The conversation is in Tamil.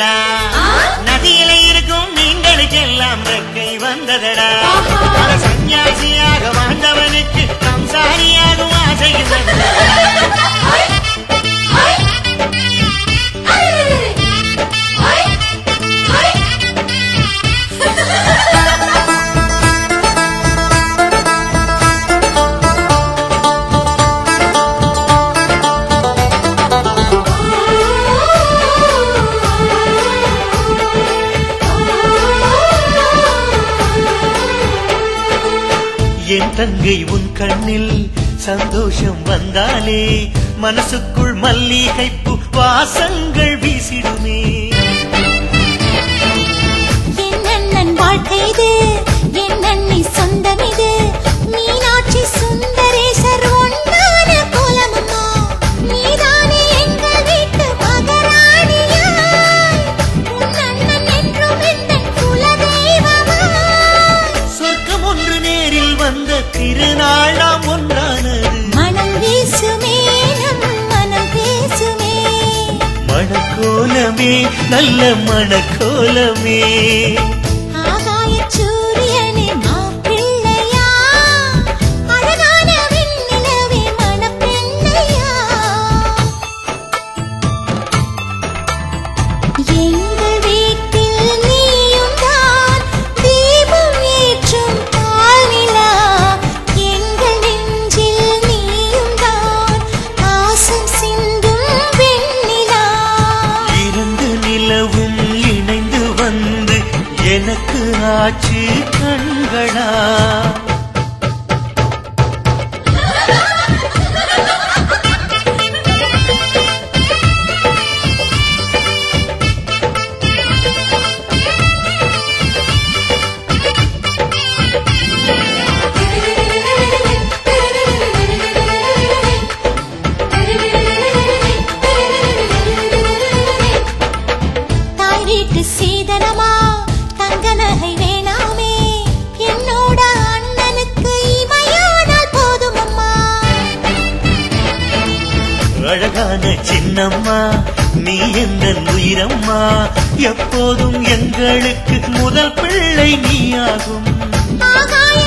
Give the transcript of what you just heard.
வந்ததடா நதியில இருக்கும் மீன்களுக்கெல்லாம் ரெக்கை வந்ததடா பல சன்னியாசியாக வாழ்ந்தவனுக்கு சம்சாரியாகும் ஆசையும் வந்ததடா என் தங்கை உன் கண்ணில் சந்தோஷம் வந்தாலே மனசுக்குள் மல்லிகைப்பூ வாசங்கள் வீசிடுமே என் அண்ணன் வாழ்க்கை இது என் அண்ணி சொந்தம் இது மீனாட்சி சுந்தரேசர் ஒன்றான கோலமம்மா நீதானே எங்கள் வீட்டு மகாராணியாய் உன் அண்ணன் என்றும் எந்தன் குலதெய்வமாய் சொர்க்கம் ஒன்று நேரில் வந்த திருநாள் நாம் ஒன்றானது மனம் வீசுமே நம் மனம் பேசுமே மணக்கோலமே நல்ல மணக்கோலமே ஆகாயச் சூரியனே மாப்பிள்ளையா அழகான வெண்ணிலவே மணப்பெண்ணையா எங்கள் வீட்டில் நீயும் தான் தீபம் ஏற்றும் பால்நிலா எங்கள் நெஞ்சில் நீயும் தான் ஆசம் சிந்தும் வெண்ணிலா இரண்டு நிலவும் இணைந்து வந்து எனக்கு ஆச்சு கண்களா தாய் வீட்டு சீதனமா தங்க நகை வேணாமே என்னோட அண்ணனுக்கு இமையானால் போதும் அம்மா அழகான சின்னம்மா நீ எந்த உயிரம்மா எப்போதும் எங்களுக்கு முதல் பிள்ளை நீயாகும் ஆகாய